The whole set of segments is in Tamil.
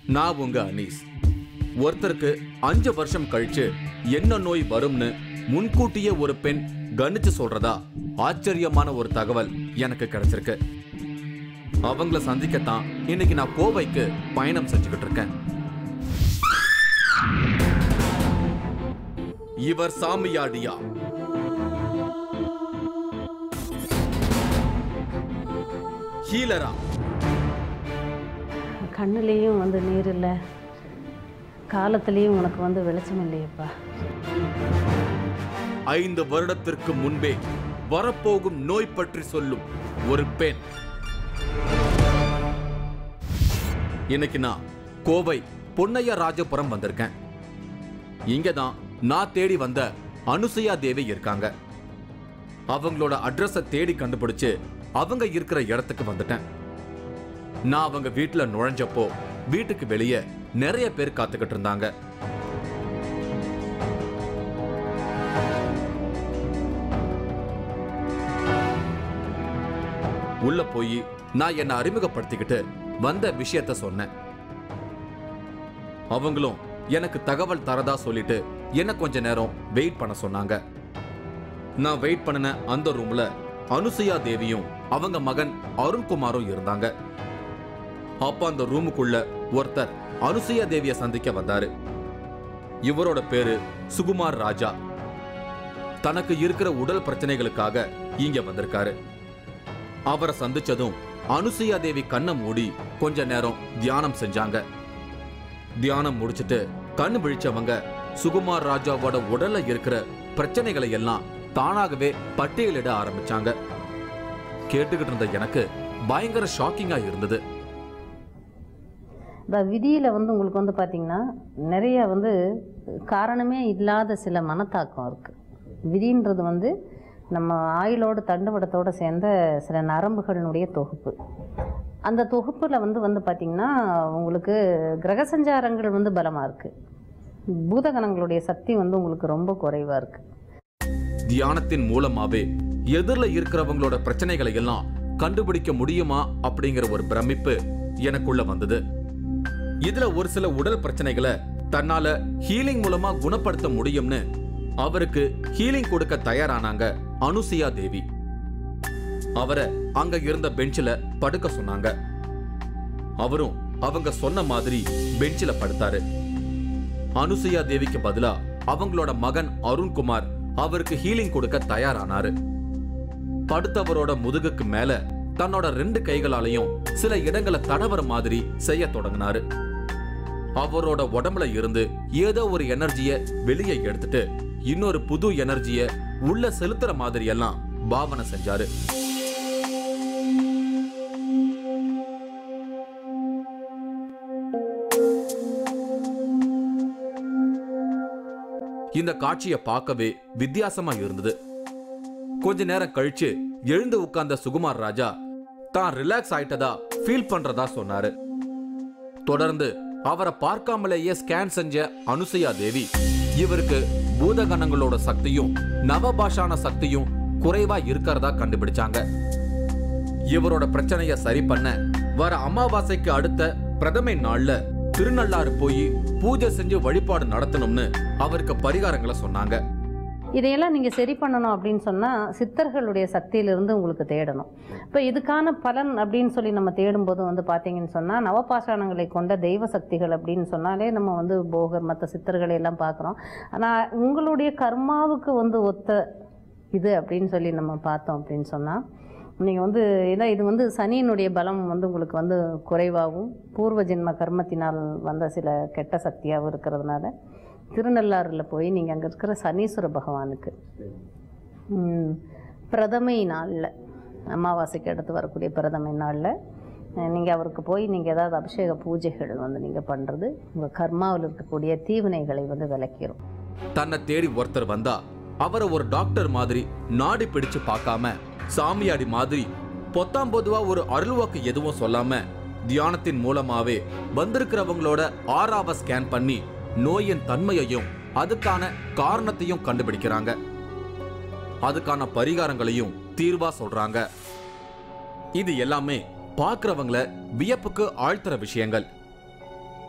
நான் உங்க அனீஸ் ஒருத்தருக்கு அஞ்சு வருஷம் கழிச்சு என்ன நோய் வரும்னு முன்கூட்டியே ஒரு பெண் கணிச்சு சொல்றதா ஆச்சரியமான ஒரு தகவல் எனக்கு கிடைச்சிருக்கு அவங்கள சந்திக்கத்தான் இன்னைக்கு நான் கோவைக்கு பயணம் செஞ்சுக்கிட்டு இருக்கேன் இவர் சாமியாடியா ஹீலரா கண்ணுலேயும் வந்து நீர் இல்லை காலத்துலேயும் உனக்கு வந்து வெளிச்சம் இல்லையப்பா ஐந்து வருடத்திற்கு முன்பே வரப்போகும் நோய் பற்றி சொல்லும் ஒரு பெண் இன்னைக்கு நான் கோவை பொன்னையா ராஜபுரம் வந்திருக்கேன் இங்க தான் நான் தேடி வந்த அனுசையா தேவி இருக்காங்க அவங்களோட அட்ரஸை தேடி கண்டுபிடிச்சு அவங்க இருக்கிற இடத்துக்கு வந்துட்டேன் நான் அவங்க வீட்டுல நுழைஞ்சப்போ வீட்டுக்கு வெளியே நிறைய பேர் காத்துக்கிட்டு இருந்தாங்க உள்ள போய் நான் என்னை அறிமுகப்படுத்திக்கிட்டு வந்த விஷயத்த சொன்னேன் அவங்களும் எனக்கு தகவல் தரதா சொல்லிட்டு என்ன கொஞ்ச நேரம் வெயிட் பண்ண சொன்னாங்க நான் வெயிட் பண்ணின அந்த ரூம்ல அனுசுயா தேவியும் அவங்க மகன் அருண்குமாரும் இருந்தாங்க அப்ப அந்த ரூமுக்குள்ள ஒருத்தர் அனுசுயா தேவிய சந்திக்க வந்தாரு இவரோட பேரு சுகுமார் ராஜா தனக்கு இருக்கிற உடல் பிரச்சனைகளுக்காக இங்க வந்திருக்காரு அவரை சந்திச்சதும் அனுசுயா தேவி கண்ணை மூடி கொஞ்ச நேரம் தியானம் செஞ்சாங்க தியானம் முடிச்சிட்டு கண்ணு விழிச்சவங்க சுகுமார் ராஜாவோட உடல்ல இருக்கிற பிரச்சனைகளை எல்லாம் தானாகவே பட்டியலிட ஆரம்பிச்சாங்க கேட்டுக்கிட்டு இருந்த எனக்கு பயங்கர ஷாக்கிங்கா இருந்தது இந்த விதியில் வந்து உங்களுக்கு வந்து பார்த்திங்கன்னா நிறைய வந்து காரணமே இல்லாத சில மனத்தாக்கம் இருக்குது விதின்றது வந்து நம்ம ஆயுளோடு தண்டுவடத்தோடு சேர்ந்த சில நரம்புகளினுடைய தொகுப்பு அந்த தொகுப்பில் வந்து வந்து பார்த்திங்கன்னா உங்களுக்கு கிரக சஞ்சாரங்கள் வந்து பலமாக இருக்குது பூதகணங்களுடைய சக்தி வந்து உங்களுக்கு ரொம்ப குறைவாக இருக்குது தியானத்தின் மூலமாவே எதிரில இருக்கிறவங்களோட பிரச்சனைகளை எல்லாம் கண்டுபிடிக்க முடியுமா அப்படிங்கிற ஒரு பிரமிப்பு எனக்குள்ள வந்தது இதுல ஒரு சில உடல் பிரச்சனைகளை தன்னால ஹீலிங் மூலமா குணப்படுத்த முடியும்னு அவருக்கு ஹீலிங் கொடுக்க தயாரானாங்க அனுசியா தேவி அவரை அங்க இருந்த பெஞ்சில படுக்க சொன்னாங்க அவரும் அவங்க சொன்ன மாதிரி பெஞ்சில படுத்தாரு அனுசுயா தேவிக்கு பதிலா அவங்களோட மகன் அருண்குமார் அவருக்கு ஹீலிங் கொடுக்க தயாரானாரு படுத்தவரோட முதுகுக்கு மேல தன்னோட ரெண்டு கைகளாலையும் சில இடங்களை தடவர மாதிரி செய்ய தொடங்கினாரு அவரோட உடம்புல இருந்து ஏதோ ஒரு எனர்ஜிய வெளியே எடுத்துட்டு இன்னொரு புது எனர்ஜிய உள்ள செலுத்துற மாதிரி எல்லாம் பாவனை செஞ்சாரு இந்த காட்சியை பார்க்கவே வித்தியாசமா இருந்தது கொஞ்ச நேரம் கழிச்சு எழுந்து உட்கார்ந்த சுகுமார் ராஜா தான் ரிலாக்ஸ் ஆயிட்டதா ஃபீல் பண்றதா சொன்னாரு தொடர்ந்து அவரை பார்க்காமலேயே ஸ்கேன் செஞ்ச அனுசையா தேவி இவருக்கு பூதகணங்களோட சக்தியும் நவபாஷான சக்தியும் குறைவா இருக்கிறதா கண்டுபிடிச்சாங்க இவரோட பிரச்சனைய சரி பண்ண வர அமாவாசைக்கு அடுத்த பிரதமை நாள்ல திருநள்ளாறு போய் பூஜை செஞ்சு வழிபாடு நடத்தணும்னு அவருக்கு பரிகாரங்களை சொன்னாங்க இதையெல்லாம் நீங்கள் சரி பண்ணணும் அப்படின்னு சொன்னால் சித்தர்களுடைய சக்தியிலிருந்து உங்களுக்கு தேடணும் இப்போ இதுக்கான பலன் அப்படின்னு சொல்லி நம்ம தேடும்போது வந்து பார்த்தீங்கன்னு சொன்னால் நவபாஷாணங்களை கொண்ட தெய்வ சக்திகள் அப்படின்னு சொன்னாலே நம்ம வந்து போகர் மற்ற சித்தர்களை எல்லாம் பார்க்குறோம் ஆனால் உங்களுடைய கர்மாவுக்கு வந்து ஒத்த இது அப்படின்னு சொல்லி நம்ம பார்த்தோம் அப்படின்னு சொன்னால் நீங்கள் வந்து ஏன்னா இது வந்து சனியினுடைய பலம் வந்து உங்களுக்கு வந்து குறைவாகவும் பூர்வ ஜென்ம கர்மத்தினால் வந்த சில கெட்ட சக்தியாகவும் இருக்கிறதுனால திருநள்ளாறில் போய் நீங்கள் அங்கே இருக்கிற சனீஸ்வர பகவானுக்கு ம், பிரதமை நாளில் அமாவாசைக்கு அடுத்து வரக்கூடிய பிரதமை நாளில் நீங்கள் அவருக்கு போய் நீங்கள் ஏதாவது அபிஷேக பூஜைகள் வந்து நீங்கள் பண்ணுறது உங்கள் கர்மாவில் இருக்கக்கூடிய தீவினைகளை வந்து விளக்கிடும் தன்னை தேடி ஒருத்தர் வந்தா அவரை ஒரு டாக்டர் மாதிரி நாடி பிடிச்சு பார்க்காம சாமியாடி மாதிரி பொத்தாம் பொதுவா ஒரு அருள்வாக்கு எதுவும் சொல்லாம தியானத்தின் மூலமாவே வந்திருக்கிறவங்களோட ஆறாவ ஸ்கேன் பண்ணி நோயின் தன்மையையும் அதுக்கான காரணத்தையும் கண்டுபிடிக்கிறாங்க அதுக்கான பரிகாரங்களையும் தீர்வா சொல்றாங்க இது எல்லாமே பார்க்கறவங்கள வியப்புக்கு ஆழ்த்துற விஷயங்கள்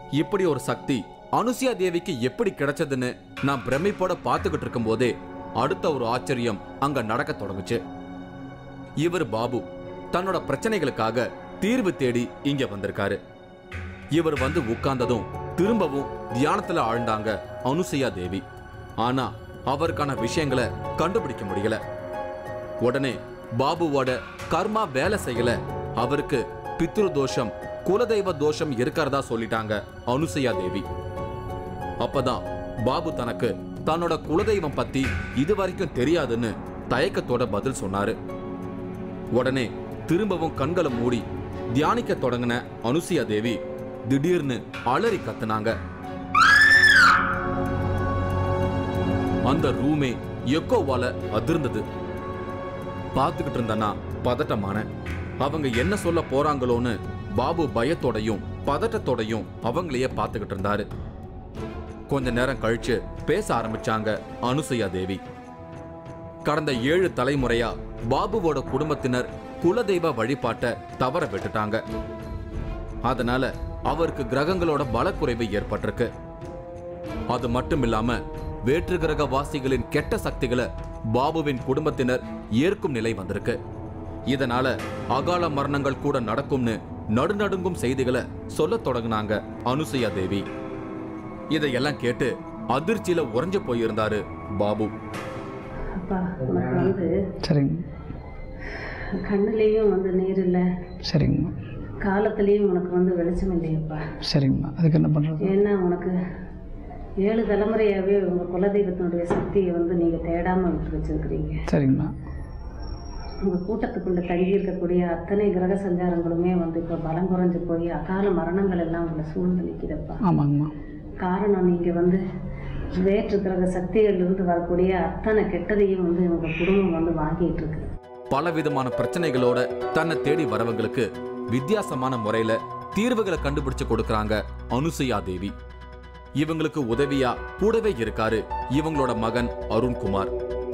இப்படி ஒரு சக்தி அனுசுயா தேவிக்கு எப்படி கிடைச்சதுன்னு நான் பிரமிப்போட பார்த்துக்கிட்டு இருக்கும்போதே அடுத்த ஒரு ஆச்சரியம் அங்க நடக்க தொடங்குச்சு இவர் பாபு தன்னோட பிரச்சனைகளுக்காக தீர்வு தேடி இங்க வந்திருக்காரு இவர் வந்து உட்கார்ந்ததும் திரும்பவும் தியானத்துல ஆழ்ந்தாங்க அனுசுயா தேவி ஆனா அவருக்கான விஷயங்களை கண்டுபிடிக்க முடியல உடனே பாபுவோட கர்மா வேலை செய்யல அவருக்கு பித்ரு தோஷம் குலதெய்வ தோஷம் இருக்கிறதா சொல்லிட்டாங்க அனுசையா தேவி அப்பதான் பாபு தனக்கு தன்னோட குலதெய்வம் பத்தி இதுவரைக்கும் தெரியாதுன்னு தயக்கத்தோட பதில் சொன்னாரு உடனே திரும்பவும் கண்களை மூடி தியானிக்க தொடங்கின அனுசியா தேவி திடீர்னு அலறி கத்துனாங்க அந்த ரூமே எக்கோவால அதிர்ந்தது பார்த்துக்கிட்டு இருந்தனா பதட்டமான அவங்க என்ன சொல்ல போறாங்களோன்னு பாபு பயத்தோடையும் பதட்டத்தோடையும் அவங்களையே பார்த்துக்கிட்டு இருந்தாரு கொஞ்ச நேரம் கழிச்சு பேச ஆரம்பிச்சாங்க அனுசையா தேவி கடந்த ஏழு தலைமுறையா பாபுவோட குடும்பத்தினர் குலதெய்வ வழிபாட்டை தவற விட்டுட்டாங்க அதனால அவருக்கு கிரகங்களோட பலக்குறைவு ஏற்பட்டிருக்கு அது மட்டும் இல்லாம வேற்று கிரக வாசிகளின் கெட்ட சக்திகளை பாபுவின் குடும்பத்தினர் ஏற்கும் நிலை வந்திருக்கு இதனால அகால மரணங்கள் கூட நடக்கும்னு நடுநடுங்கும் செய்திகளை சொல்லத் தொடங்குனாங்க அனுசையா தேவி இதையெல்லாம் கேட்டு அதிர்ச்சியில உறைஞ்சு போயிருந்தாரு பாபு அப்பா உனக்கு வந்து சரிங்க கண்ணுலேயும் வந்து நீர் இல்லை சரிங்கம்மா காலத்துலேயும் உனக்கு வந்து வெளிச்சம் இல்லையப்பா சரிங்கம்மா அதுக்கு என்ன பண்ணுறது ஏன்னா உனக்கு ஏழு தலைமுறையாகவே உங்கள் குலதெய்வத்தினுடைய சக்தியை வந்து நீங்கள் தேடாமல் விட்டு வச்சிருக்கிறீங்க சரிங்கம்மா உங்கள் கூட்டத்துக்குள்ள தங்கி இருக்கக்கூடிய அத்தனை கிரக சஞ்சாரங்களுமே வந்து இப்போ பலம் குறைஞ்சு போய் அகால மரணங்கள் எல்லாம் உங்களை சூழ்ந்து நிற்கிறப்பா ஆமாங்கம்மா காரணம் நீங்கள் வந்து வேற்று கிரக சக்திகளிலிருந்து வரக்கூடிய அத்தனை கெட்டதையும் வந்து உங்கள் குடும்பம் வந்து வாங்கிட்டு இருக்கு பலவிதமான பிரச்சனைகளோட தன்னை தேடி வரவங்களுக்கு வித்தியாசமான முறையில தீர்வுகளை கண்டுபிடிச்சு கொடுக்கறாங்க அனுசையா தேவி இவங்களுக்கு உதவியா கூடவே இருக்காரு இவங்களோட மகன் அருண்குமார்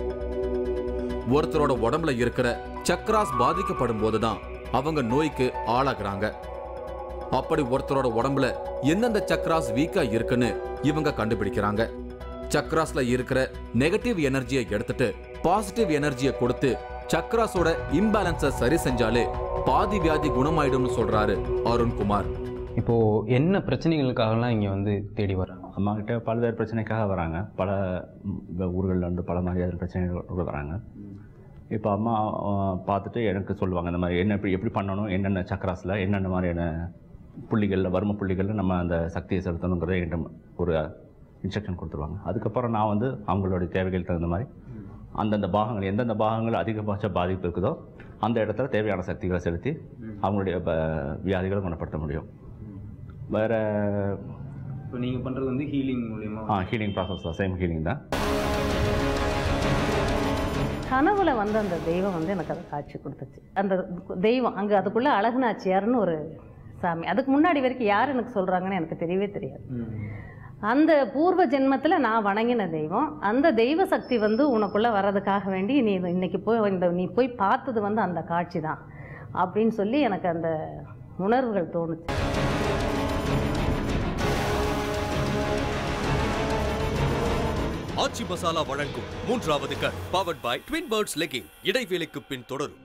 ஒருத்தரோட உடம்புல இருக்கிற சக்ராஸ் பாதிக்கப்படும் போதுதான் அவங்க நோய்க்கு ஆளாகுறாங்க அப்படி ஒருத்தரோட உடம்புல எந்தெந்த சக்ராஸ் வீக்கா இருக்குன்னு இவங்க கண்டுபிடிக்கிறாங்க சக்ராஸ்ல இருக்கிற நெகட்டிவ் எனர்ஜியை எடுத்துட்டு பாசிட்டிவ் எனர்ஜியை கொடுத்து சக்ராஸோட இம்பேலன்ஸை சரி செஞ்சாலே பாதி வியாதி குணமாயிடும்னு சொல்றாரு அருண்குமார் இப்போது என்ன பிரச்சனைகளுக்காகலாம் இங்கே வந்து தேடி வராங்க அம்மா கிட்ட பல்வேறு பிரச்சனைக்காக வராங்க பல ம், ஊர்கள்ல இருந்து பல மாதிரியான பிரச்சனைகள் வராங்க இப்போ அம்மா அஹ், பார்த்துட்டு எனக்கு சொல்லுவாங்க இந்த மாதிரி என்ன எப்படி எப்படி பண்ணணும் என்னென்ன சக்கராஸில் என்னென்ன மாதிரியான புள்ளிகளில் வர்ம புள்ளிகளில் நம்ம அந்த சக்தியை செலுத்தணுங்கிறத என்கிட்ட ஒரு இன்ஸ்ட்ரக்ஷன் கொடுத்துருவாங்க அதுக்கப்புறம் நான் வந்து அவங்களுடைய தேவைகள் தகுந்த மாதிரி அந்தந்த பாகங்கள் எந்தெந்த பாகங்கள் அதிகபட்ச பாதிப்பு இருக்குதோ அந்த இடத்துல தேவையான சக்திகளை செலுத்தி அவங்களுடைய ப- வியாதிகளை குணப்படுத்த முடியும் வேறு இப்போ நீங்கள் பண்ணுறது வந்து ஹீலிங் மூலியமா ஆ ஹீலிங் ப்ராசஸ் தான் சேம் ஹீலிங் தான் கனவுல வந்து அந்த தெய்வம் வந்து எனக்கு அதை காட்சி கொடுத்துச்சு அந்த தெய்வம் அங்கே அதுக்குள்ளே அழகுநாச்சியார்னு ஒரு சாமி அதுக்கு முன்னாடி வரைக்கும் யார் எனக்கு சொல்கிறாங்கன்னு எனக்கு தெரியவே தெரியாது அந்த பூர்வ ஜென்மத்தில் நான் வணங்கின தெய்வம் அந்த தெய்வ சக்தி வந்து உனக்குள்ளே வர்றதுக்காக வேண்டி நீ இது இன்னைக்கு போய் இந்த நீ போய் பார்த்தது வந்து அந்த காட்சி தான் அப்படின்னு சொல்லி எனக்கு அந்த உணர்வுகள் தோணுச்சு ஆச்சி மசாலா வழங்கும் மூன்றாவது கண் powered by Twin Birds legging இடைவேளைக்கு பின் தொடரும்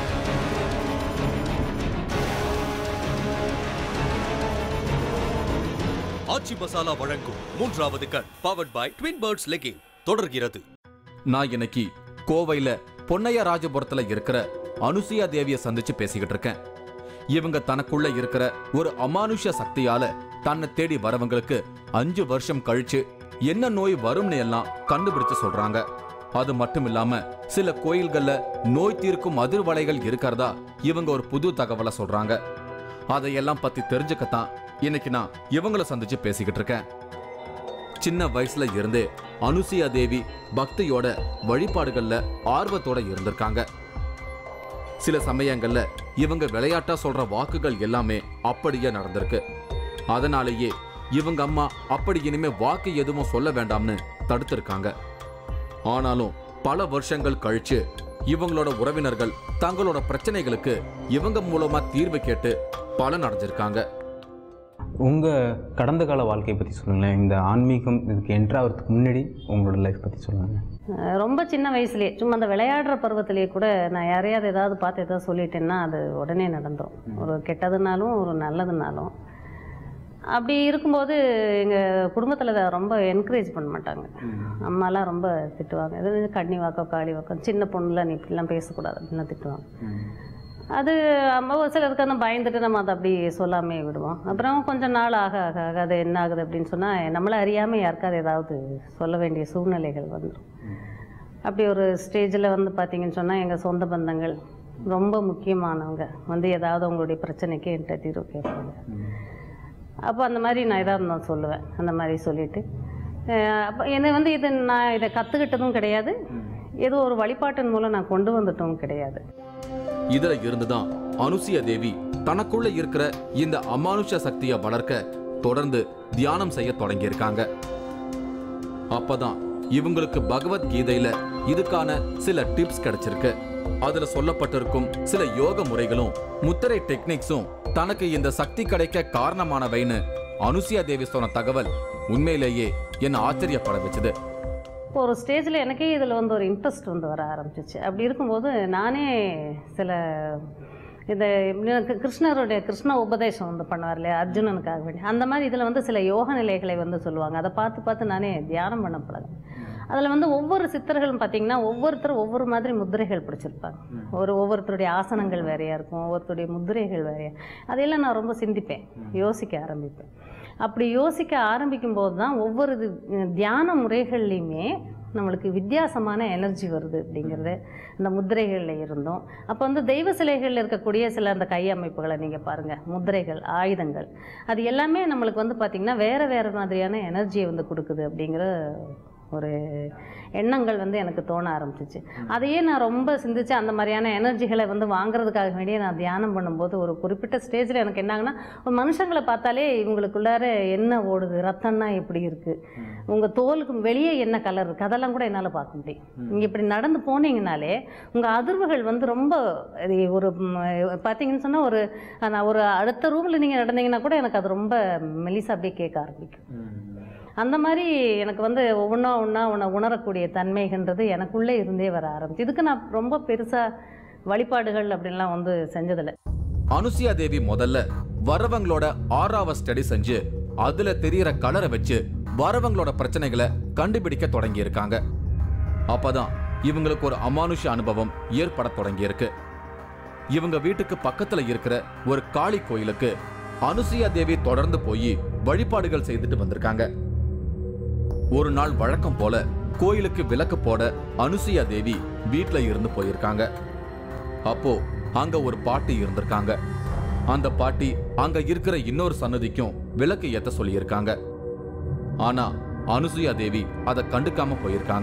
ஆச்சி மசாலா வழங்கும் மூன்றாவது கண் powered by Twin Birds legging தொடர்கிறது நான் இன்னைக்கு கோவையில பொன்னைய ராஜபுரத்துல இருக்கிற அனுசுயா தேவிய சந்திச்சு பேசிக்கிட்டு இருக்கேன் இவங்க தனக்குள்ள இருக்கிற ஒரு அமானுஷ்ய சக்தியால தன்னை தேடி வரவங்களுக்கு அஞ்சு வருஷம் கழிச்சு என்ன நோய் வரும்னு எல்லாம் கண்டுபிடிச்சு சொல்றாங்க அது மட்டும் இல்லாம சில கோயில்கள்ல நோய் தீர்க்கும் அதிர்வலைகள் இருக்கிறதா இவங்க ஒரு புது தகவலை சொல்றாங்க அதையெல்லாம் பத்தி தெரிஞ்சுக்கத்தான் இன்னைக்கு நான் இவங்கள சந்திச்சு பேசிக்கிட்டு இருக்கேன் சின்ன வயசுல இருந்தே அனுசியா தேவி பக்தியோட வழிபாடுகள்ல ஆர்வத்தோட இருந்திருக்காங்க சில சமயங்கள்ல இவங்க விளையாட்டா சொல்ற வாக்குகள் எல்லாமே அப்படியே நடந்திருக்கு அதனாலேயே இவங்க அம்மா அப்படி இனிமே வாக்கு எதுவும் சொல்ல வேண்டாம்னு தடுத்திருக்காங்க ஆனாலும் பல வருஷங்கள் கழிச்சு இவங்களோட உறவினர்கள் தங்களோட பிரச்சனைகளுக்கு இவங்க மூலமா தீர்வு கேட்டு பலன் அடைஞ்சிருக்காங்க உங்கள் கடந்த கால வாழ்க்கையை பற்றி சொல்லுங்களேன் இந்த ஆன்மீகம் இதுக்கு என்ட்ரு ஆகிறதுக்கு முன்னாடி உங்களோட லைஃப் பற்றி சொல்லுங்கள் அஹ் ரொம்ப சின்ன வயசுலேயே சும்மா அந்த விளையாடுற பருவத்திலேயே கூட நான் யாரையாவது ஏதாவது பார்த்து ஏதாவது சொல்லிட்டேன்னா அது உடனே நடந்துரும் ஒரு கெட்டதுனாலும் ஒரு நல்லதுனாலும் அப்படி இருக்கும்போது எங்கள் குடும்பத்தில் அதை ரொம்ப என்கரேஜ் பண்ண மாட்டாங்க அம்மாலாம் ரொம்ப திட்டுவாங்க இது கண்ணி வாக்கம் காளி வாக்கம் சின்ன பொண்ணுல நீ இப்படிலாம் பேசக்கூடாது அப்படின்லாம் திட்டுவாங்க அது அம்மா ஒரு சிலருக்கு அந்த பயந்துட்டு நம்ம அதை அப்படி சொல்லாமே விடுவோம் அப்புறம் கொஞ்சம் நாள் ஆக ஆக ஆக அது என்ன ஆகுது அப்படின்னு சொன்னால் நம்மளை அறியாமல் யாருக்காவது ஏதாவது சொல்ல வேண்டிய சூழ்நிலைகள் வந்துடும் அப்படி ஒரு ஸ்டேஜில் வந்து பார்த்தீங்கன்னு சொன்னால் எங்கள் சொந்த பந்தங்கள் ரொம்ப முக்கியமானவங்க வந்து ஏதாவது அவங்களுடைய பிரச்சனைக்கு என்கிட்ட தீர்வு கேட்பாங்க அப்போ அந்த மாதிரி நான் ஏதாவது நான் சொல்லுவேன் அந்த மாதிரி சொல்லிட்டு அஹ் அப்போ என்னை வந்து இது நான் இதை கற்றுக்கிட்டதும் கிடையாது ஏதோ ஒரு வழிபாட்டின் மூலம் நான் கொண்டு வந்துட்டும் கிடையாது இதுல இருந்துதான் அனுசிய தேவி தனக்குள்ள இருக்கிற இந்த அமானுஷ சக்தியை வளர்க்க தொடர்ந்து தியானம் செய்ய தொடங்கியிருக்காங்க அப்பதான் இவங்களுக்கு பகவத்கீதையில இதுக்கான சில டிப்ஸ் கிடைச்சிருக்கு அதுல சொல்லப்பட்டிருக்கும் சில யோக முறைகளும் முத்திரை டெக்னிக்ஸும் தனக்கு இந்த சக்தி கிடைக்க காரணமானவைன்னு அனுசியா தேவி சொன்ன தகவல் உண்மையிலேயே என்ன ஆச்சரியப்பட வச்சது இப்போ ஒரு ஸ்டேஜில் எனக்கே இதில் வந்து ஒரு இன்ட்ரெஸ்ட் வந்து வர ஆரம்பிச்சிச்சு அப்படி இருக்கும்போது நானே சில இந்த எனக்கு கிருஷ்ணருடைய கிருஷ்ண உபதேசம் வந்து பண்ணுவார் இல்லையா அர்ஜுனனுக்காக வேண்டி அந்த மாதிரி இதில் வந்து சில யோக நிலைகளை வந்து சொல்லுவாங்க அதை பார்த்து பார்த்து நானே தியானம் பண்ண பழகும் அதில் வந்து ஒவ்வொரு சித்தர்களும் பார்த்தீங்கன்னா ஒவ்வொருத்தரும் ஒவ்வொரு மாதிரி முத்திரைகள் பிடிச்சிருப்பாங்க ஒரு ஒவ்வொருத்தருடைய ஆசனங்கள் வேறையாக இருக்கும் ஒவ்வொருத்தருடைய முத்திரைகள் வேறையா அதையெல்லாம் நான் ரொம்ப சிந்திப்பேன் யோசிக்க ஆரம்பிப்பேன் அப்படி யோசிக்க ஆரம்பிக்கும் போது தான் ஒவ்வொரு இது அஹ், தியான முறைகள்லையுமே நம்மளுக்கு வித்தியாசமான எனர்ஜி வருது அப்படிங்கிறது அந்த முத்திரைகளில் இருந்தும் அப்போ வந்து தெய்வ சிலைகளில் இருக்கக்கூடிய சில அந்த கை அமைப்புகளை நீங்கள் பாருங்கள் முத்திரைகள் ஆயுதங்கள் அது எல்லாமே நம்மளுக்கு வந்து பார்த்திங்கன்னா வேறு வேறு மாதிரியான எனர்ஜியை வந்து கொடுக்குது அப்படிங்கிற ஒரு எண்ணங்கள் வந்து எனக்கு தோண ஆரம்பிச்சிச்சு அதையே நான் ரொம்ப சிந்திச்சு அந்த மாதிரியான எனர்ஜிகளை வந்து வாங்குறதுக்காக வேண்டிய நான் தியானம் பண்ணும்போது ஒரு குறிப்பிட்ட ஸ்டேஜில் எனக்கு என்ன ஆகுனா ஒரு மனுஷங்களை பார்த்தாலே இவங்களுக்குள்ளார என்ன ஓடுது ரத்தம்னா எப்படி இருக்குது உங்கள் தோலுக்கு வெளியே என்ன கலர் இருக்குது அதெல்லாம் கூட என்னால் பார்க்க முடியும் நீங்கள் இப்படி நடந்து போனீங்கனாலே உங்கள் அதிர்வுகள் வந்து ரொம்ப இது ஒரு ம், பார்த்தீங்கன்னு சொன்னால் ஒரு நான் ஒரு அடுத்த ரூமில் நீங்கள் நடந்தீங்கன்னா கூட எனக்கு அது ரொம்ப மெலிசா அப்படியே கேட்க ஆரம்பிக்கும் அந்த மாதிரி எனக்கு வந்து ஒவ்வொன்றா ஒன்றா உன்னை உணரக்கூடிய தன்மைகன்றது எனக்குள்ளே இருந்தே வர ஆரம்பிச்சு இதுக்கு நான் ரொம்ப பெருசாக வழிபாடுகள் அப்படின்லாம் வந்து செஞ்சதில்லை அனுசியா தேவி முதல்ல வரவங்களோட ஆறாவ ஸ்டடி செஞ்சு அதுல தெரியற கலரை வச்சு வரவங்களோட பிரச்சனைகளை கண்டுபிடிக்க தொடங்கி இருக்காங்க அப்பதான் இவங்களுக்கு ஒரு அமானுஷ அனுபவம் ஏற்பட தொடங்கி இருக்கு இவங்க வீட்டுக்கு பக்கத்துல இருக்கிற ஒரு காளி கோயிலுக்கு அனுசுயா தேவி தொடர்ந்து போய் வழிபாடுகள் செய்துட்டு வந்திருக்காங்க ஒரு நாள் வழக்கம் போல கோயிலுக்கு விளக்கு போட அனுசுயா தேவி வீட்ல இருந்து போயிருக்காங்க அப்போ அங்க ஒரு பாட்டி இருந்திருக்காங்க அந்த பாட்டி அங்க இருக்கிற இன்னொரு சன்னதிக்கும் விளக்கு ஏத்த சொல்லியிருக்காங்க ஆனா அனுசுயா தேவி அதை கண்டுக்காம போயிருக்காங்க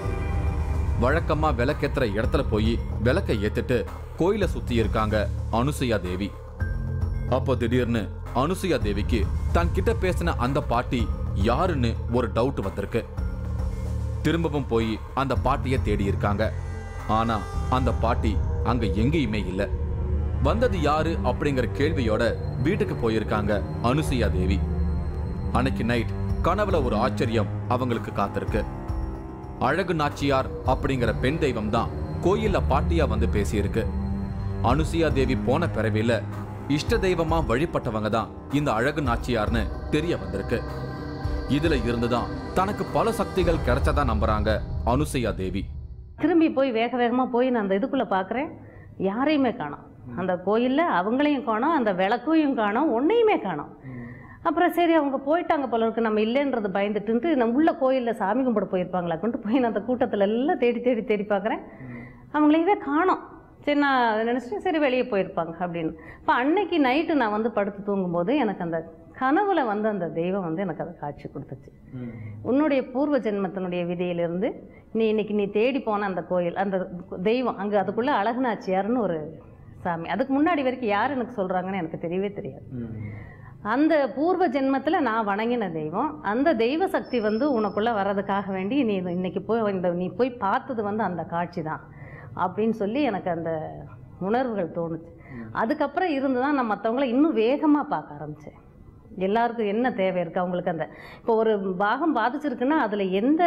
வழக்கமா விளக்கேத்துற இடத்துல போய் விளக்க ஏத்திட்டு கோயில சுத்தி இருக்காங்க அனுசுயா தேவி அப்போ திடீர்னு அனுசுயா தேவிக்கு தன் கிட்ட பேசின அந்த பாட்டி யாருன்னு ஒரு டவுட் வந்திருக்கு திரும்பவும் போய் அந்த பாட்டியை தேடி இருக்காங்க ஆனா அந்த பாட்டி அங்க எங்கேயுமே இல்ல வந்தது யாரு அப்படிங்கிற கேள்வியோட வீட்டுக்கு போயிருக்காங்க அனுசுயா தேவி அன்னைக்கு நைட் கனவுல ஒரு ஆச்சரியம் அவங்களுக்கு காத்திருக்கு அழகு நாச்சியார் அப்படிங்கிற பெண் தெய்வம் தான் கோயில்ல பாட்டியா வந்து பேசியிருக்கு அனுசுயா தேவி போன பிறவில இஷ்ட தெய்வமா வழிபட்டவங்க தான் இந்த அழகு நாச்சியார்னு தெரிய வந்திருக்கு இதுல இருந்துதான் தனக்கு பல சக்திகள் கிடைச்சதா நம்புறாங்க அனுசுயா தேவி திரும்பி போய் வேக வேகமாக போய் நான் அந்த இதுக்குள்ளே பார்க்குறேன் யாரையுமே காணோம் அந்த கோயிலில் அவங்களையும் காணோம் அந்த விளக்கையும் காணோம் ஒன்றையுமே காணோம் அப்புறம் சரி அவங்க போயிட்டாங்க போல இருக்கு நம்ம இல்லைன்றது பயந்துட்டு நம்ம உள்ள கோயிலில் சாமி கும்பிட போயிருப்பாங்களா கொண்டு போய் நான் அந்த கூட்டத்தில் எல்லாம் தேடி தேடி தேடி பார்க்குறேன் அவங்களையவே காணோம் சரி நான் நினச்சிட்டு சரி வெளியே போயிருப்பாங்க அப்படின்னு இப்போ அன்னைக்கு நைட்டு நான் வந்து படுத்து தூங்கும்போது எனக்கு அந்த கனவுல வந்து அந்த தெய்வம் வந்து எனக்கு அதை காட்சி கொடுத்துச்சு உன்னுடைய பூர்வ ஜென்மத்தினுடைய விதியிலிருந்து நீ இன்னைக்கு நீ தேடி போன அந்த கோயில் அந்த தெய்வம் அங்கே அதுக்குள்ளே அழகுநாச்சியார்னு ஒரு சாமி அதுக்கு முன்னாடி வரைக்கும் யார் எனக்கு சொல்கிறாங்கன்னு எனக்கு தெரியவே தெரியாது அந்த பூர்வ ஜென்மத்தில் நான் வணங்கின தெய்வம் அந்த தெய்வ சக்தி வந்து உனக்குள்ளே வர்றதுக்காக வேண்டி நீ இது இன்னைக்கு போய் இந்த நீ போய் பார்த்தது வந்து அந்த காட்சி தான் அப்படின்னு சொல்லி எனக்கு அந்த உணர்வுகள் தோணுச்சு அதுக்கப்புறம் இருந்து தான் நான் மற்றவங்கள இன்னும் வேகமாக பார்க்க ஆரம்பித்தேன் எல்லாருக்கும் என்ன தேவை இருக்குது அவங்களுக்கு அந்த இப்போ ஒரு பாகம் பாதிச்சிருக்குன்னா அதில் எந்த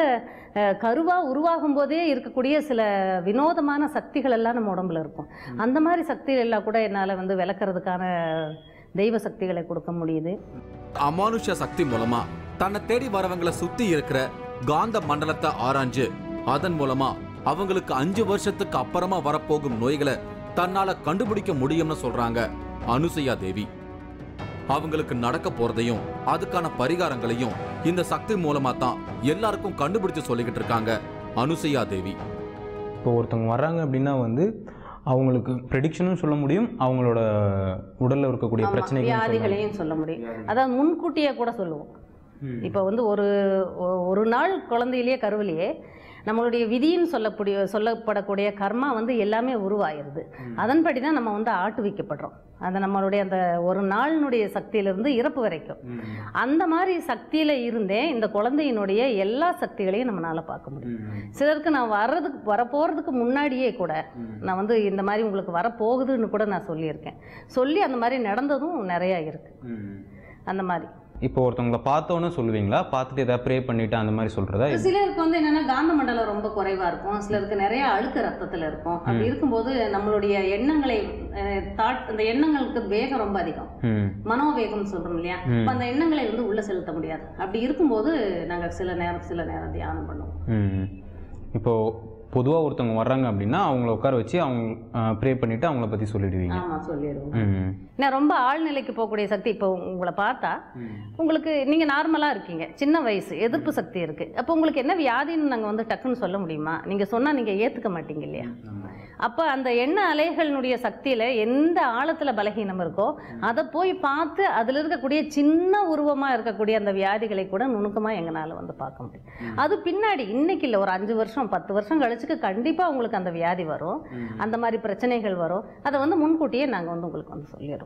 கருவாக உருவாகும் போதே இருக்கக்கூடிய சில வினோதமான சக்திகள் எல்லாம் நம்ம உடம்புல இருக்கும் அந்த மாதிரி சக்திகள் எல்லாம் கூட என்னால் வந்து விளக்குறதுக்கான தெய்வ சக்திகளை கொடுக்க முடியுது அமானுஷ சக்தி மூலமா தன்னை தேடி வரவங்களை சுத்தி இருக்கிற காந்த மண்டலத்தை ஆராய்ஞ்சு அதன் மூலமா அவங்களுக்கு அஞ்சு வருஷத்துக்கு அப்புறமா வரப்போகும் நோய்களை தன்னால கண்டுபிடிக்க முடியும்னு சொல்றாங்க அனுசையா தேவி அவங்களுக்கு நடக்க போறதையும் அதுக்கான பரிகாரங்களையும் இந்த சக்தி மூலமா தான் எல்லாருக்கும் கண்டுபிடிச்சு சொல்லிக்கிட்டு இருக்காங்க அனுசையா தேவி இப்போ ஒருத்தவங்க வர்றாங்க அப்படின்னா வந்து அவங்களுக்கு ப்ரெடிக்ஷனும் சொல்ல முடியும் அவங்களோட உடலில் இருக்கக்கூடிய ஆமா, பிரச்சனைகள் வியாதிகளையும் சொல்ல முடியும் அதாவது முன்கூட்டியே கூட சொல்லுவோம் இப்போ வந்து ஒரு ஒ- ஒரு நாள் குழந்தையிலேயே கருவிலேயே நம்மளுடைய விதின்னு சொல்லக்கூடிய சொல்லப்படக்கூடிய கர்மா வந்து எல்லாமே உருவாயிருது அதன்படி தான் நம்ம வந்து ஆட்டுவிக்கப்படுறோம் அந்த நம்மளுடைய அந்த ஒரு நாளினுடைய சக்தியிலிருந்து இறப்பு வரைக்கும் அந்த மாதிரி சக்தியில் இருந்தே இந்த குழந்தையினுடைய எல்லா சக்திகளையும் நம்மளால பார்க்க முடியும் சிலருக்கு நான் வர்றதுக்கு வரப்போகிறதுக்கு முன்னாடியே கூட நான் வந்து இந்த மாதிரி உங்களுக்கு வரப்போகுதுன்னு கூட நான் சொல்லியிருக்கேன் சொல்லி அந்த மாதிரி நடந்ததும் நிறையா இருக்கு அந்த மாதிரி இப்போ ஒருத்தவங்களை பார்த்தோன்னே சொல்லுவீங்களா பார்த்துட்டு ஏதாவது ப்ரே பண்ணிட்டு அந்த மாதிரி சொல்கிறதா சிலருக்கு வந்து என்னன்னா காந்த மண்டலம் ரொம்ப குறைவா இருக்கும் சிலருக்கு நிறைய அழுக்கு ரத்தத்துல இருக்கும் அப்படி இருக்கும்போது நம்மளுடைய எண்ணங்களை தாட் அந்த எண்ணங்களுக்கு வேகம் ரொம்ப அதிகம் ம் மனோவேகம் சொல்றோம் இல்லையா அப்ப அந்த எண்ணங்களை வந்து உள்ள செலுத்த முடியாது அப்படி இருக்கும்போது நாங்க சில நேரம் சில நேரம் தியானம் பண்ணுவோம் ம் இப்போ பொதுவாக ஒருத்தவங்க வர்றாங்க அப்படின்னா அவங்கள உட்கார வச்சு அவங்க ப்ரே பண்ணிவிட்டு அவங்கள பற்றி சொல்லிடுவீங்க ஆமா சொல்லிடுவோம் ம் நான் ரொம்ப ஆழ்நிலைக்கு போகக்கூடிய சக்தி இப்போ உங்களை பார்த்தா உங்களுக்கு நீங்க நார்மலா இருக்கீங்க சின்ன வயசு எதிர்ப்பு சக்தி இருக்கு அப்போ உங்களுக்கு என்ன வியாதின்னு நாங்க வந்து டக்குன்னு சொல்ல முடியுமா நீங்க சொன்னா நீங்க ஏத்துக்க மாட்டீங்க இல்லையா அப்போ அந்த எண்ண அலைகளினுடைய சக்தியில எந்த ஆழத்துல பலகீனம் இருக்கோ அதை போய் பார்த்து அதுல இருக்கக்கூடிய சின்ன உருவமா இருக்கக்கூடிய அந்த வியாதிகளை கூட நுணுக்கமா எங்களால வந்து பார்க்க முடியும் அது பின்னாடி இன்னைக்கு இல்லை ஒரு அஞ்சு வருஷம் பத்து வருஷம் கழிச்சுக்கு கண்டிப்பா உங்களுக்கு அந்த வியாதி வரும் அந்த மாதிரி பிரச்சனைகள் வரும் அதை வந்து முன்கூட்டியே நாங்க வந்து உங்களுக்கு வந்து சொல்லிடுறோம்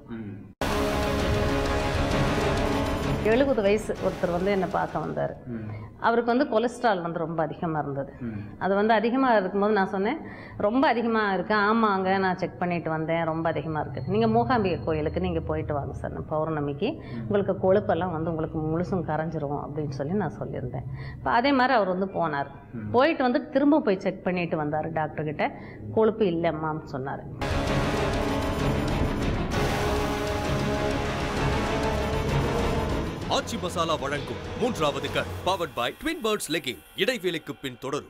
எழுபது வயசு ஒருத்தர் வந்து என்னை பார்க்க வந்தார் அவருக்கு வந்து கொலஸ்ட்ரால் வந்து ரொம்ப அதிகமாக இருந்தது அது வந்து அதிகமாக இருக்கும்போது நான் சொன்னேன் ரொம்ப அதிகமாக இருக்கு ஆமாங்க நான் செக் பண்ணிட்டு வந்தேன் ரொம்ப அதிகமாக இருக்குது நீங்கள் மூகாம்பிகை கோயிலுக்கு நீங்கள் போயிட்டு வாங்க சார் நான் பௌர்ணமிக்கு உங்களுக்கு கொழுப்பெல்லாம் வந்து உங்களுக்கு முழுசும் கரைஞ்சிரும் அப்படின்னு சொல்லி நான் சொல்லியிருந்தேன் இப்போ அதே மாதிரி அவர் வந்து போனார் போயிட்டு வந்து திரும்ப போய் செக் பண்ணிட்டு வந்தார் டாக்டர்கிட்ட கொழுப்பு இல்லைம்மான்னு சொன்னார் ஆச்சி மசாலா வழங்கும் மூன்றாவது கண் powered by Twin Birds legging இடைவேளைக்கு பின் தொடரும்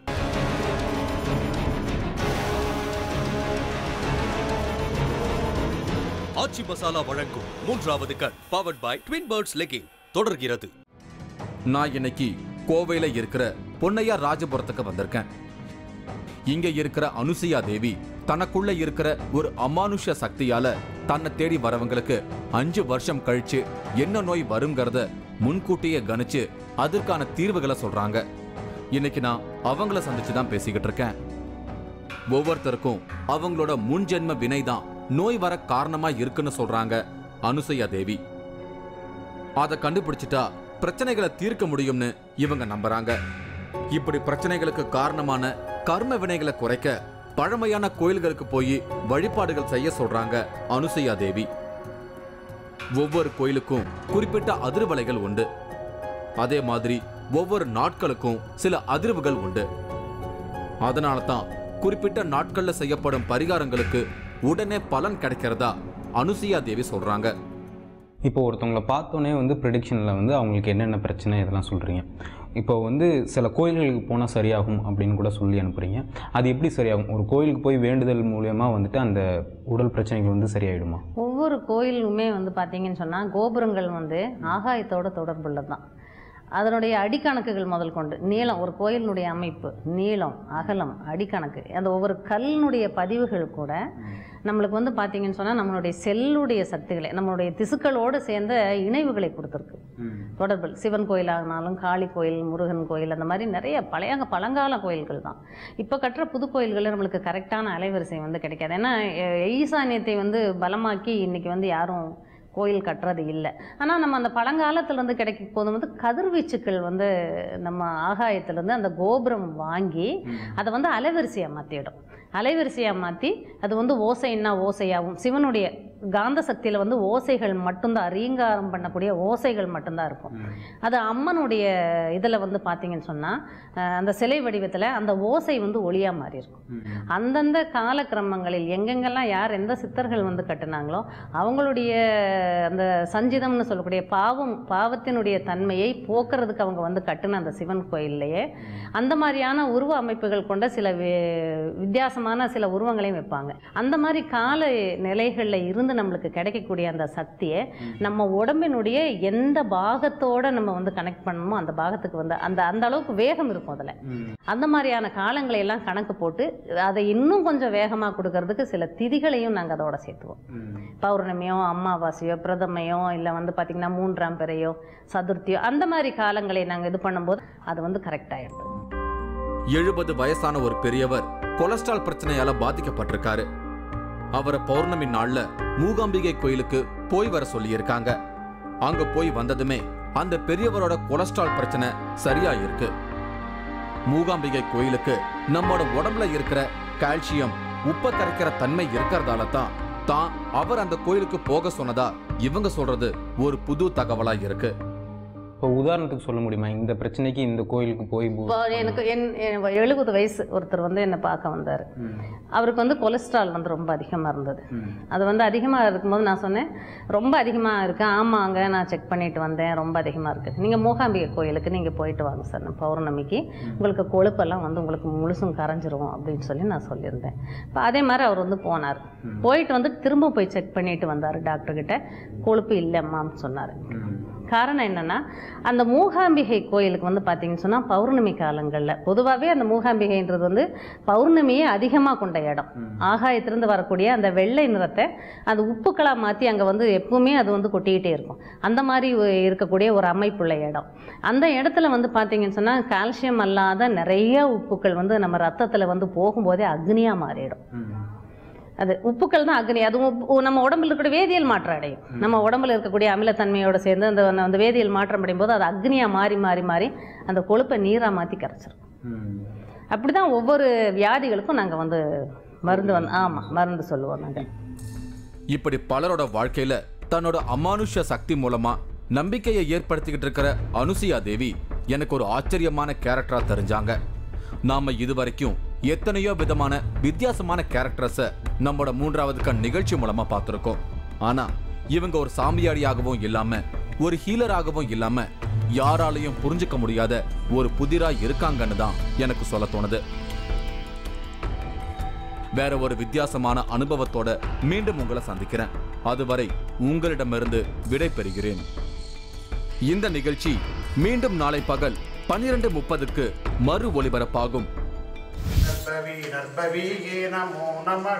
ஆச்சி மசாலா வழங்கும் மூன்றாவது கண் powered by Twin Birds legging தொடர்கிறது நான் இன்னைக்கு கோவையில இருக்கிற பொன்னையா ராஜபுரத்துக்கு வந்திருக்கேன் இங்க இருக்கிற அனுசுயா தேவி தனக்குள்ள இருக்கிற ஒரு அமானுஷ சக்தியால தன்னை தேடி வரவங்களுக்கு அஞ்சு வருஷம் கழிச்சு என்ன நோய் வருங்கிறத முன்கூட்டியே கணிச்சு அதற்கான தீர்வுகளை சொல்றாங்க இன்னைக்கு நான் அவங்கள சந்திச்சு தான் பேசிக்கிட்டு இருக்கேன் ஒவ்வொருத்தருக்கும் அவங்களோட முன்ஜென்ம வினைதான் நோய் வர காரணமா இருக்குன்னு சொல்றாங்க அனுசையா தேவி அதை கண்டுபிடிச்சிட்டா பிரச்சனைகளை தீர்க்க முடியும்னு இவங்க நம்புறாங்க இப்படி பிரச்சனைகளுக்கு காரணமான கர்ம வினைகளை குறைக்க பழமையான கோயில்களுக்கு போய் வழிபாடுகள் செய்ய சொல்றாங்க அனுசையா தேவி ஒவ்வொரு கோயிலுக்கும் குறிப்பிட்ட அதிர்வலைகள் உண்டு அதே மாதிரி ஒவ்வொரு நாட்களுக்கும் சில அதிர்வுகள் உண்டு அதனால தான் குறிப்பிட்ட நாட்கள்ல செய்யப்படும் பரிகாரங்களுக்கு உடனே பலன் கிடைக்கிறதா அனுசுயா தேவி சொல்றாங்க இப்போ ஒருத்தவங்களை பார்த்தோன்னே வந்து ப்ரெடிக்ஷனில் வந்து அவங்களுக்கு என்னென்ன பிரச்சனை இதெல்லாம் சொல்கிறீங்க இப்போ வந்து சில கோயில்களுக்கு போனால் சரியாகும் அப்படின்னு கூட சொல்லி அனுப்புகிறீங்க அது எப்படி சரியாகும் ஒரு கோயிலுக்கு போய் வேண்டுதல் மூலயமா வந்துட்டு அந்த உடல் பிரச்சனைகள் வந்து சரியாயிடுமா ஒவ்வொரு கோயிலுமே வந்து பார்த்தீங்கன்னு சொன்னால் கோபுரங்கள் வந்து ஆகாயத்தோட தொடர்புள்ளது தான் அதனுடைய அடிக்கணக்குகள் முதல் கொண்டு நீளம் ஒரு கோயிலினுடைய அமைப்பு நீளம் அகலம் அடிக்கணக்கு அந்த ஒவ்வொரு கல்லினுடைய பதிவுகள் கூட நம்மளுக்கு வந்து பார்த்தீங்கன்னு சொன்னால் நம்மளுடைய செல்லுடைய சக்திகளை நம்மளுடைய திசுக்களோடு சேர்ந்த இணைவுகளை கொடுத்துருக்கு தொடர்பு சிவன் கோயிலாகனாலும் காளி கோயில் முருகன் கோயில் அந்த மாதிரி நிறைய பழைய பழங்கால கோயில்கள் தான் இப்போ கட்டுற புது கோயில்களில் நம்மளுக்கு கரெக்டான அலைவரிசை வந்து கிடைக்காது ஏன்னா எ- ஈசானியத்தை வந்து பலமாக்கி இன்னைக்கு வந்து யாரும் கோயில் கட்டுறது இல்லை ஆனால் நம்ம அந்த பழங்காலத்துலேருந்து கிடைக்கும் போது வந்து கதிர்வீச்சுக்கள் வந்து நம்ம ஆகாயத்துலேருந்து அந்த கோபுரம் வாங்கி அதை வந்து அலைவரிசையாக மாற்றிடும் அலைவரிசையாக மாற்றி அது வந்து ஓசைன்னா ஓசையாகவும் சிவனுடைய காந்த சக்தியில் வந்து ஓசைகள் மட்டும்தான் ரீங்காரம் பண்ணக்கூடிய ஓசைகள் மட்டும்தான் இருக்கும் அது அம்மனுடைய இதில் வந்து பார்த்தீங்கன்னு சொன்னால் அந்த சிலை வடிவத்தில் அந்த ஓசை வந்து ஒளியாக மாறி இருக்கும் அந்தந்த காலக்கிரமங்களில் எங்கெங்கெல்லாம் யார் எந்த சித்தர்கள் வந்து கட்டுனாங்களோ அவங்களுடைய அந்த சஞ்சிதம்னு சொல்லக்கூடிய பாவம் பாவத்தினுடைய தன்மையை போக்குறதுக்கு அவங்க வந்து கட்டுன அந்த சிவன் கோயில்லையே அந்த மாதிரியான உருவ அமைப்புகள் கொண்ட சில வி- வித்தியாசமான சில உருவங்களையும் வைப்பாங்க அந்த மாதிரி கால நிலைகளில் இருந்து நம்மளுக்கு கிடைக்கக்கூடிய அந்த சக்தியை நம்ம உடம்பினுடைய எந்த பாகத்தோட நம்ம வந்து கனெக்ட் பண்ணணுமோ அந்த பாகத்துக்கு வந்து அந்த அந்த அளவுக்கு வேகம் இருக்கும் அதில் அந்த மாதிரியான காலங்களை எல்லாம் கணக்கு போட்டு அதை இன்னும் கொஞ்சம் வேகமாக கொடுக்கறதுக்கு சில திதிகளையும் நாங்கள் அதோட சேர்த்துவோம் பௌர்ணமியோ அமாவாசையோ பிரதமையோ இல்லை வந்து பார்த்திங்கன்னா மூன்றாம் பிறையோ சதுர்த்தியோ அந்த மாதிரி காலங்களை நாங்கள் இது பண்ணும்போது அது வந்து கரெக்ட் ஆயிடுது எழுபது வயசான ஒரு பெரியவர் கொலஸ்ட்ரால் பிரச்சனையால பாதிக்கப்பட்டிருக்காரு அவரை பௌர்ணமி நாள்ல மூகாம்பிகை கோயிலுக்கு போய் வர சொல்லியிருக்காங்க அங்க போய் வந்ததுமே அந்த பெரியவரோட கொலஸ்ட்ரால் பிரச்சனை சரியா இருக்கு மூகாம்பிகை கோயிலுக்கு நம்மோட உடம்புல இருக்கிற கால்சியம் உப்ப கரைக்கிற தன்மை இருக்கிறதால தான் தான் அவர் அந்த கோயிலுக்கு போக சொன்னதா இவங்க சொல்றது ஒரு புது தகவலா இருக்கு இப்போ உதாரணத்துக்கு சொல்ல முடியுமா இந்த பிரச்சனைக்கு இந்த கோயிலுக்கு போய் பூ- இப்போ எனக்கு என் எழுபது வயசு ஒருத்தர் வந்து என்னை பார்க்க வந்தார் அவருக்கு வந்து கொலஸ்ட்ரால் வந்து ரொம்ப அதிகமாக இருந்தது அது வந்து அதிகமாக இருக்கும்போது நான் சொன்னேன் ரொம்ப அதிகமாக இருக்கு ஆமாங்க நான் செக் பண்ணிட்டு வந்தேன் ரொம்ப அதிகமாக இருக்குது நீங்கள் மூகாம்பிகை கோயிலுக்கு நீங்கள் போயிட்டு வாங்க சார் நான் பௌர்ணமிக்கு உங்களுக்கு கொழுப்பெல்லாம் வந்து உங்களுக்கு முழுசும் கரைஞ்சிரும் அப்படின்னு சொல்லி நான் சொல்லியிருந்தேன் இப்போ அதே மாதிரி அவர் வந்து போனார் போயிட்டு வந்து திரும்ப போய் செக் பண்ணிட்டு வந்தார் டாக்டர்கிட்ட கொழுப்பு இல்லைம்மான்னு சொன்னார் காரணம் என்னன்னா அந்த மூகாம்பிகை கோயிலுக்கு வந்து பார்த்தீங்கன்னு சொன்னால் பௌர்ணமி காலங்களில் பொதுவாகவே அந்த மூகாம்பிகைன்றது வந்து பௌர்ணமியே அதிகமாக கொண்ட இடம் ஆகாயத்திலிருந்து வரக்கூடிய அந்த வெள்ளை நிறத்தை அந்த உப்புக்களாக மாற்றி அங்கே வந்து எப்பவுமே அது வந்து கொட்டிக்கிட்டே இருக்கும் அந்த மாதிரி ஒ- இருக்கக்கூடிய ஒரு அமைப்புள்ள இடம் அந்த இடத்துல வந்து பார்த்தீங்கன்னு சொன்னால் கால்சியம் அல்லாத நிறைய உப்புக்கள் வந்து நம்ம ரத்தத்தில் வந்து போகும்போதே அக்னியாக மாறிடும் அது உப்புக்கள் தான் அக்னி அதுவும் உப்பு- நம்ம உடம்புல இருக்கக்கூடிய வேதியியல் மாற்றம் அடையும் நம்ம உடம்புல இருக்கக்கூடிய அமிலத்தன்மையோட சேர்ந்து அந்த அந்த வேதியியல் மாற்றம் அடையும் போது அது அக்னியாக மாறி மாறி மாறி அந்த கொழுப்பை நீராக மாற்றி கரைச்சிரும் அப்படி தான் ஒவ்வொரு வியாதிகளுக்கும் நாங்கள் வந்து மருந்து வந்து ஆமாம் மருந்து சொல்லுவோம் நாங்கள் இப்படி பலரோட வாழ்க்கையில தன்னோட அமானுஷ்ய சக்தி மூலமா நம்பிக்கையை ஏற்படுத்திக்கிட்டு இருக்கிற அனுசியா தேவி எனக்கு ஒரு ஆச்சரியமான கேரக்டரா தெரிஞ்சாங்க நாம இதுவரைக்கும் எத்தனையோ விதமான வித்தியாசமான கேரக்டர்ஸ நம்மளோட மூன்றாவது கண் நிகழ்ச்சி மூலமா பார்த்திருக்கோம் ஆனா இவங்க ஒரு சாமியாடியாகவும் இல்லாம ஒரு ஹீலராகவும் இல்லாம யாராலையும் புரிஞ்சுக்க முடியாத ஒரு புதிரா இருக்காங்கன்னு தான் எனக்கு சொல்ல தோணுது வேற ஒரு வித்தியாசமான அனுபவத்தோட மீண்டும் உங்களை சந்திக்கிறேன் அதுவரை உங்களிடமிருந்து விடை பெறுகிறேன் இந்த நிகழ்ச்சி மீண்டும் நாளை பகல் பன்னிரண்டு முப்பதுக்கு மறு ஒளிபரப்பாகும் நற்பவி நற்பவியே நமோ நமக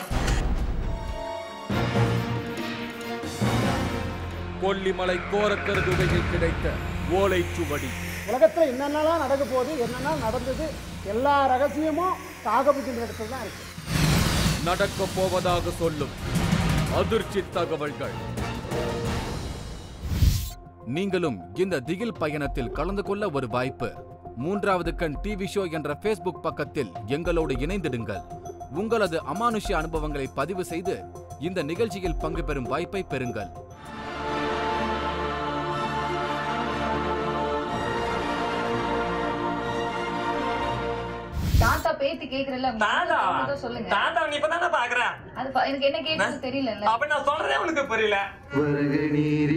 கொல்லிமலை கோரக்கர் குகையில் கிடைத்த ஓலைச்சுவடி உலகத்தில் என்னென்னலாம் நடக்க போகுது என்னென்ன நடந்தது எல்லா ரகசியமும் காகபுத்தின் இடத்துல தான் இருக்கு நடக்க போவதாக சொல்லும் அதிர்ச்சி தகவல்கள் நீங்களும் இந்த திகில் பயணத்தில் கலந்து கொள்ள ஒரு வாய்ப்பு மூன்றாவது கண் டிவி ஷோ என்ற ஃபேஸ்புக் பக்கத்தில் எங்களோடு இணைந்திடுங்கள் உங்களது அமானுஷ்ய அனுபவங்களை பதிவு செய்து இந்த நிகழ்ச்சியில் பங்கு பெறும் வாய்ப்பை பெறுங்கள் தாத்தா பேத்தி கேக்குறல தாத்தா சொல்லுங்க தாத்தா நீ இப்பதானே பாக்குறேன் அது ப- எனக்கு என்ன கேக்குறது தெரியல அப்ப நான் சொல்றதே உனக்கு புரியல வருக நீர்